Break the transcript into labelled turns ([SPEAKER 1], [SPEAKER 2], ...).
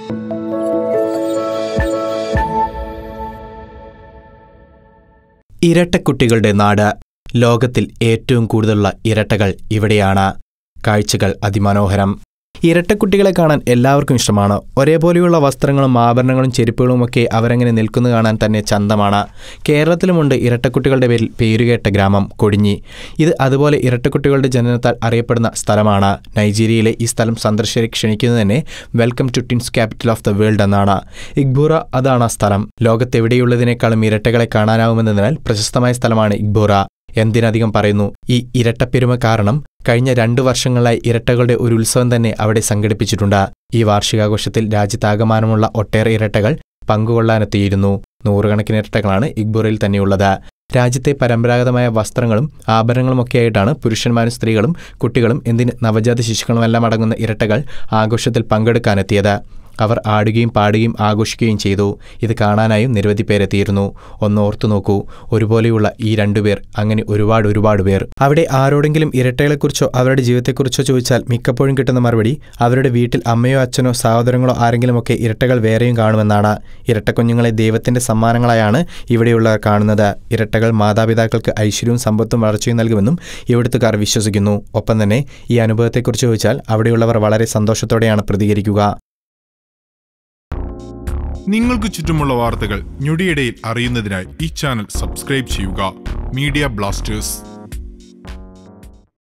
[SPEAKER 1] ഇരട്ടക്കുട്ടികളുടെ നാട് ലോകത്തിൽ ഏറ്റവും കൂടുതലുള്ള ഇരട്ടകൾ ഇവിടെയാണ് കാഴ്ചകൾ അതിമനോഹരം ഇരട്ടക്കുട്ടികളെ കാണാൻ എല്ലാവർക്കും ഇഷ്ടമാണ് ഒരേപോലെയുള്ള വസ്ത്രങ്ങളും ആഭരണങ്ങളും ചെരുപ്പുകളുമൊക്കെ അവരങ്ങനെ നിൽക്കുന്നത് കാണാൻ തന്നെ ചന്തമാണ് കേരളത്തിലുമുണ്ട് ഇരട്ടക്കുട്ടികളുടെ പേരിൽ പേരുകേട്ട ഗ്രാമം കൊടിഞ്ഞി ഇത് അതുപോലെ ഇരട്ടക്കുട്ടികളുടെ ജനനത്താൽ അറിയപ്പെടുന്ന സ്ഥലമാണ് നൈജീരിയയിലെ ഈ സ്ഥലം സന്ദർശകരെ ക്ഷണിക്കുന്നത് തന്നെ welcome to tins capital of the world എന്നാണ് ഇഗ്ബൂറ അതാണ് ആ സ്ഥലം ലോകത്തെവിടെയുള്ളതിനേക്കാളും ഇരട്ടകളെ കാണാനാവുമെന്നതിനാൽ പ്രശസ്തമായ സ്ഥലമാണ് ഇഗ്ബൂറ എന്തിനധികം പറയുന്നു ഈ ഇരട്ടപ്പെരുമ കാരണം കഴിഞ്ഞ രണ്ടു വർഷങ്ങളായി ഇരട്ടകളുടെ ഒരു ഉത്സവം തന്നെ അവിടെ സംഘടിപ്പിച്ചിട്ടുണ്ട് ഈ വാർഷികാഘോഷത്തിൽ രാജ്യത്താകമാനമുള്ള ഒട്ടേറെ ഇരട്ടകൾ പങ്കുകൊള്ളാനെത്തിയിരുന്നു നൂറുകണക്കിന് ഇരട്ടകളാണ് ഇഗ്ബുറയിൽ തന്നെയുള്ളത് രാജ്യത്തെ പരമ്പരാഗതമായ വസ്ത്രങ്ങളും ആഭരണങ്ങളുമൊക്കെയായിട്ടാണ് പുരുഷന്മാരും സ്ത്രീകളും കുട്ടികളും എന്തിന് നവജാത ശിശുക്കളുമെല്ലാം അടങ്ങുന്ന ഇരട്ടകൾ ആഘോഷത്തിൽ പങ്കെടുക്കാനെത്തിയത് അവർ ആടുകയും പാടുകയും ആഘോഷിക്കുകയും ചെയ്തു ഇത് കാണാനായും നിരവധി പേരെത്തിയിരുന്നു ഒന്ന് ഓർത്തു നോക്കൂ ഒരുപോലെയുള്ള ഈ രണ്ടുപേർ അങ്ങനെ ഒരുപാട് ഒരുപാട് പേർ അവിടെ ആരോടെങ്കിലും ഇരട്ടകളെക്കുറിച്ചോ അവരുടെ ജീവിതത്തെക്കുറിച്ചോ ചോദിച്ചാൽ മിക്കപ്പോഴും കിട്ടുന്ന മറുപടി അവരുടെ വീട്ടിൽ അമ്മയോ അച്ഛനോ സഹോദരങ്ങളോ ആരെങ്കിലുമൊക്കെ ഇരട്ടകൾ വേറെയും കാണുമെന്നാണ് ഇരട്ടക്കുഞ്ഞുങ്ങളെ ദൈവത്തിന്റെ സമ്മാനങ്ങളായാണ് ഇവിടെയുള്ളവർ കാണുന്നത് ഇരട്ടകൾ മാതാപിതാക്കൾക്ക് ഐശ്വര്യവും സമ്പത്തും വളർച്ചയും നൽകുമെന്നും ഇവിടുത്തുകാർ വിശ്വസിക്കുന്നു ഒപ്പം തന്നെ ഈ അനുഭവത്തെക്കുറിച്ച് ചോദിച്ചാൽ അവിടെയുള്ളവർ വളരെ സന്തോഷത്തോടെയാണ് പ്രതികരിക്കുക
[SPEAKER 2] നിങ്ങൾക്ക് ചുറ്റുമുള്ള വാർത്തകൾ ഞൊടിയിടയിൽ അറിയുന്നതിനായി ഈ ചാനൽ സബ്സ്ക്രൈബ് ചെയ്യുക മീഡിയ ബ്ലാസ്റ്റേഴ്സ്